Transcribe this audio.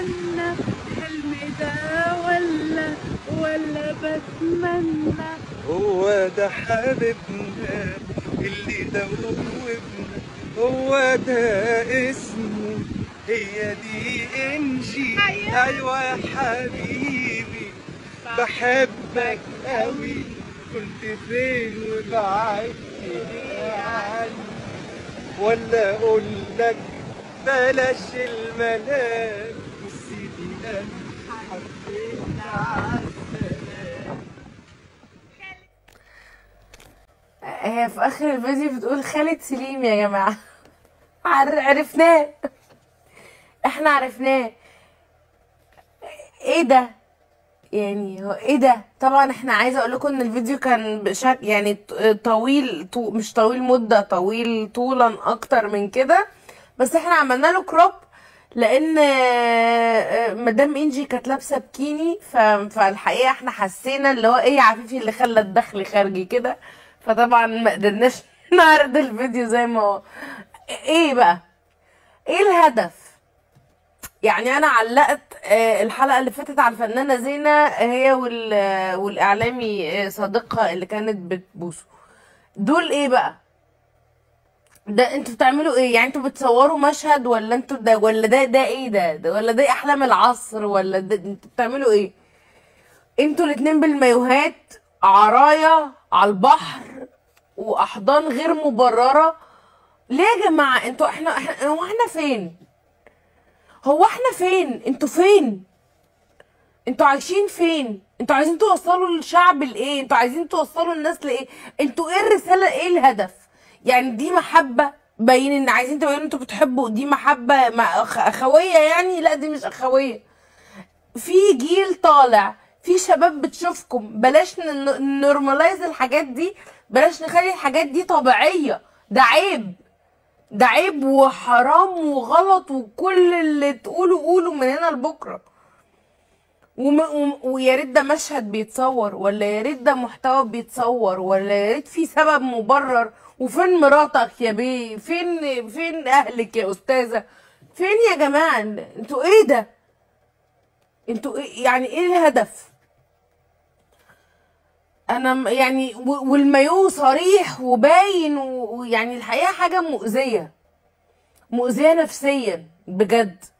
بستنى حلم ده ولا ولا بتمنى هو ده حبيبنا اللي دوبنا هو ده اسمه هي دي انجي أيوة. ايوه يا حبيبي بحبك قوي كنت فين وبعدتني عني ولا اقول لك بلاش المنام وسيبي قلبي حبيت عالسلام هي في اخر الفيديو بتقول خالد سليم يا جماعه عر- عرفناه احنا عرفناه ايه ده يعني هو ايه ده طبعا احنا عايزه اقول لكم ان الفيديو كان بشكل يعني ط- طويل طو مش طويل مده طويل طولا اكتر من كده بس احنا عملنا له كروب لان آه، آه، مدام انجي كانت لابسه بكيني ف- فالحقيقه احنا حسينا اللي هو ايه يا عفيفي اللي خلى الدخل خارجي كده فطبعا ما قدرناش نعرض الفيديو زي ما هو ايه بقى ايه الهدف يعني انا علقت آه، الحلقه اللي فاتت على الفنانه زينه هي وال- آه، والاعلامي آه، صديقها اللي كانت بتبوسه دول ايه بقى ده انتوا بتعملوا ايه يعني انتوا بتصوروا مشهد ولا انتوا ده ولا ده ده ايه ده, ده ولا ده احلام العصر ولا ده انتوا بتعملوا ايه انتوا الاتنين بالمايوهات عرايا على البحر واحضان غير مبرره ليه يا جماعه انتوا احنا احنا هو احنا فين هو احنا فين انتوا فين انتوا عايشين فين انتوا عايزين توصلوا للشعب لايه انتوا عايزين توصلوا الناس لايه انتوا ايه الرساله ايه الهدف يعني دي محبه باين ان عايزين تبينوا انتوا بتحبوا دي محبه مع أخ- اخويه يعني لا دي مش اخويه في جيل طالع في شباب بتشوفكم بلاش نورماليز الحاجات دي بلاش نخلي الحاجات دي طبيعيه ده عيب ده عيب وحرام وغلط وكل اللي تقوله قوله من هنا لبكره وم... وم... ويا ريت ده مشهد بيتصور ولا يا ريت ده محتوى بيتصور ولا يا ريت في سبب مبرر وفين مراتك يا بيه فين فين اهلك يا استاذه فين يا جماعه انتوا ايه ده انتوا ايه يعني ايه الهدف انا م- يعني و- والمايو صريح وباين و- ويعني الحقيقه حاجه مؤذيه مؤذيه نفسيا بجد